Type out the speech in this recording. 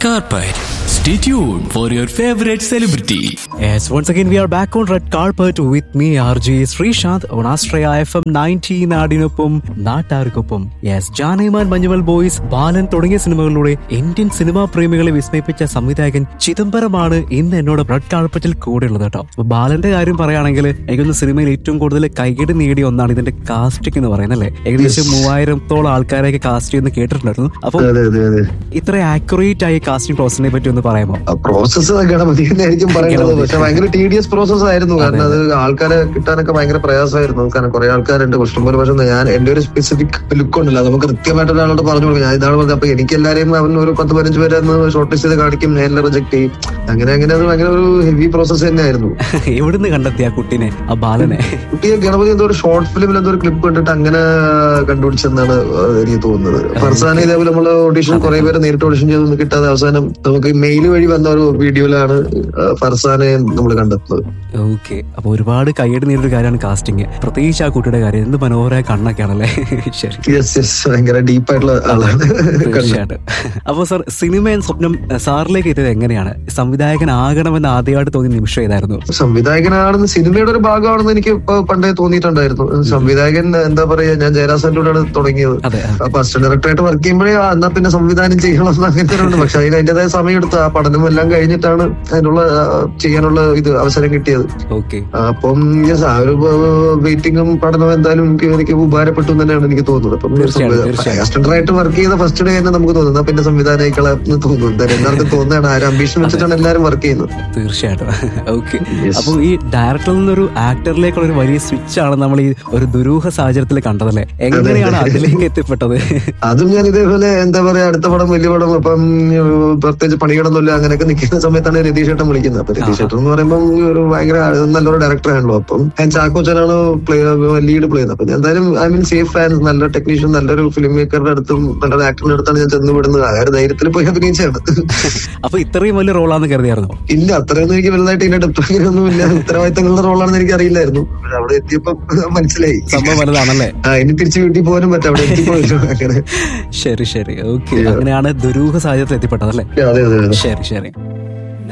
carpet. Stay tuned for your favorite celebrity. Yes, once again we are back on red carpet with me RJ Sreesanth on Astraya FM 90 നാടിനൊപ്പം നാട്ടാർക്കൊപ്പം yes Janeman Manjummel boys Balan തുടങ്ങിയ സിനിമകളിലൂടെ Indian cinema പ്രേമികളെ വിസ്മയിപ്പിച്ച സംവിധായകൻ ചിദംബരമാണ് ഇന്ന് എന്നോട് red കാർപ്പറ്റിൽ കൂടെയുള്ളത് കേട്ടോ അപ്പൊ ബാലന്റെ കാര്യം പറയുകയാണെങ്കിൽ എനിക്കൊന്ന് സിനിമയിൽ ഏറ്റവും കൂടുതൽ കൈകടി നേടിയ ഒന്നാണ് ഇതിന്റെ കാസ്റ്റിംഗ് എന്ന് പറയുന്നത് അല്ലേ ഏകദേശം മൂവായിരത്തോളം ആൾക്കാരെയൊക്കെ കാസ്റ്റ് ചെയ്യുന്ന കേട്ടിട്ടുണ്ടായിരുന്നു അപ്പൊ അതെ അതെ അതെ ഇത്ര ആക്യുറേറ്റ് ആയി കാസ്റ്റിംഗ് പ്രോസസിനെ പറ്റി ഒന്ന് പറയാമോ പ്രോസസ്സ് ഗണപതി തന്നെയായിരിക്കും പറയുന്നത് പക്ഷെ ഭയങ്കര ടീഡിയസ് പ്രോസസ് ആയിരുന്നു കാരണം അത് ആൾക്കാരെ കിട്ടാനൊക്കെ ഭയങ്കര പ്രയാസമായിരുന്നു കാരണം കുറെ ആൾക്കാരുണ്ട് ഇഷ്ടംപോലെ പക്ഷെ ഞാൻ എന്റെ ഒരു സ്പെസിഫിക് ലുക്ക് ഉണ്ടല്ലോ അത് നമുക്ക് കൃത്യമായിട്ട് ഒരാളോട് പറഞ്ഞു കൊടുക്കും ഞാൻ ഇതാണ് പറഞ്ഞത് അപ്പൊ എനിക്ക് എല്ലാരെയും അവൻ ഒരു പത്ത് പതിനഞ്ച് പേരെ ഷോർട്ട് ലിസ്റ്റ് ചെയ്ത് കാണിക്കും ഞാൻ എല്ലാം റിജക്ട് ചെയ്യും അങ്ങനെ അങ്ങനെ അത് ഭയങ്കര ഒരു ഹെവി പ്രോസസ് തന്നെയായിരുന്നു എവിടുന്ന് കണ്ടെത്തി ആ കുട്ടീനെ ആ ബാലനെ കുട്ടിയെ ഗണപതി എന്തോ ഒരു ഷോർട്ട് ഫിലിമിൽ എന്തോ ഒരു ക്ലിപ്പ് കണ്ടിട്ട് അങ്ങനെ കണ്ടുപിടിച്ചെന്നാണ് എനിക്ക് തോന്നുന്നത് ഫർസാന ഇതേപോലെ നമ്മൾ ഓഡിഷൻ കുറെ പേര് നേരിട്ട് ഓഡിഷൻ ചെയ്തൊന്നും കിട്ടാതെ അവസാനം നമുക്ക് മെയിൽ വഴി വന്ന ഒരു വീഡിയോയിലാണ് ഫർസാനെ നമ്മൾ കണ്ടെത്തുന്നത് ഓക്കെ അപ്പൊ ഒരുപാട് കൈയ്യടി നേരിയൊരു കാര്യമാണ് കാസ്റ്റിംഗ് പ്രത്യേകിച്ച് ആ കുട്ടിയുടെ കാര്യം എന്ത് മനോഹരമായ കണ്ണൊക്കെയാണല്ലേ ശരി യെസ് യെസ് ഭയങ്കര ഡീപ്പായിട്ടുള്ള ആളാണ് കണ്ടത്. തീർച്ചയായിട്ടും അപ്പൊ സാർ സിനിമ എന്ന സ്വപ്നം അഹ് സാറിലേക്ക് എത്തിയത് എങ്ങനെയാണ് സംവിധായകനാകണമെന്ന് ആദ്യമായിട്ട് തോന്നിയ നിമിഷം ഏതായിരുന്നു സംവിധായകനാണെന്ന് സിനിമയുടെ ഒരു ഭാഗമാണെന്ന് എനിക്ക് ഇപ്പൊ പണ്ടേ തോന്നിയിട്ടുണ്ടായിരുന്നു സംവിധായകൻ എന്താ പറയാ ഞാൻ ജയരാസനിലൂടെയാണ് തുടങ്ങിയത് അതെ അപ്പൊ അസിസ്റ്റന്റ് ഡയറക്ടറായിട്ട് വർക്ക് ചെയ്യുമ്പോഴേ ആ, എന്നാ പിന്നെ സംവിധാനം ചെയ്യണം എന്ന് അങ്ങനത്തെ ഒരു ഉണ്ട് പക്ഷെ അതിന് അതിന്റേതായ സമയം എടുത്ത് ആ പഠനം എല്ലാം കഴിഞ്ഞിട്ടാണ് അതിനുള്ള ആ, ചെയ്യാനുള്ള ഇത് അവസരം കിട്ടിയത് ഓക്കെ അപ്പം yes, ആ ഒരു വെയിറ്റിംഗും പഠനവും എന്തായാലും എനിക്ക് എനിക്ക് ഉപകാരപ്പെട്ടു എന്ന് തന്നെയാണ് എനിക്ക് തോന്നുന്നത് അപ്പം തീർച്ചയായും, തീർച്ചയായും. അസിസ്റ്റന്റായിട്ട് വർക്ക് ചെയ്ത ഫസ്റ്റ് ഡേ തന്നെ നമുക്ക് തോന്നുന്നു എന്നാ പിന്നെ സംവിധാനമായിക്കളെ എന്ന് തോന്നുന്നു എന്തായാലും എല്ലാവർക്കും തോന്നുന്നതാണ് ആ ഒരു അംബീഷൻ വെച്ചിട്ടാണ് എല്ലാവരും വർക്ക് ചെയ്യുന്നത് തീർച്ചയായിട്ടും ഓക്കെ Yes. അപ്പൊ ഈ ഡയറക്ടറിൽ നിന്നൊരു ആക്ടറിലേക്കുള്ള ഒരു വലിയ സ്വിച്ച് ആണ് നമ്മൾ ഈ ഒരു ദുരൂഹ സാഹചര്യത്തിൽ കണ്ടതല്ലേ എങ്ങനെയാണ് അതിലേക്ക് എത്തിപ്പെട്ടത് അതും ഞാൻ ഇതേപോലെ എന്താ പറയാ അടുത്ത പടം വലിയ പടം ഇപ്പം ഉം, പ്രത്യേകിച്ച് പണികളൊന്നുമില്ല അങ്ങനെയൊക്കെ നിൽക്കുന്ന സമയത്താണ് രതീഷ് ഏട്ടൻ വിളിക്കുന്നത് അപ്പൊ രതീഷ് ഏട്ടൻ എന്ന് പറയുമ്പോൾ ഒരു ഭയങ്കര നല്ലൊരു ഡയറക്ടർ ആണല്ലോ അപ്പം ഞാൻ ചാക്കോച്ചനാണ് ലീഡ് പ്ലേ ചെയ്യുന്നത് അപ്പൊ ഞാൻ എന്തായാലും ഐ മീൻ സേഫ് ഫാൻസ് നല്ല ടെക്നീഷ്യൻ നല്ലൊരു ഫിലിം മേക്കറുടെ അടുത്തും നല്ലൊരു ആക്ടറിന്റെ അടുത്താണ് ഞാൻ ചെന്ന് വിടുന്നത് ആ ഒരു ധൈര്യത്തിൽ പോയി അഭിനയിച്ചാണ് അപ്പൊ ഇത്രയും വലിയ റോളാന്ന് കരുതിയായിരുന്നോ ഇല്ല അത്രയൊന്നും എനിക്ക് വലുതായിട്ട് ഇതിന്റെ ഡെപ്ത് ഒന്നും ഇല്ല ഉത്തരവാദിത്തങ്ങളുടെ റോളാണെന്ന് എനിക്ക് അറിയില്ലായിരുന്നു പക്ഷെ അവിടെ എത്തിയപ്പോ മനസ്സിലായി സംഭവം വലുതാണല്ലേ ആ ഇനി തിരിച്ചു വീട്ടിൽ പോകാനും പറ്റും അവിടെ എത്തിപ്പോയില്ലോ അങ്ങനെ ശരി ശരി ഓക്കെ അങ്ങനെയാണ് ദുരൂഹ സാഹചര്യത്തിൽ എത്തിപ്പെട്ടത് അല്ലേ അതെ അതെ അതെ ശരി ശരി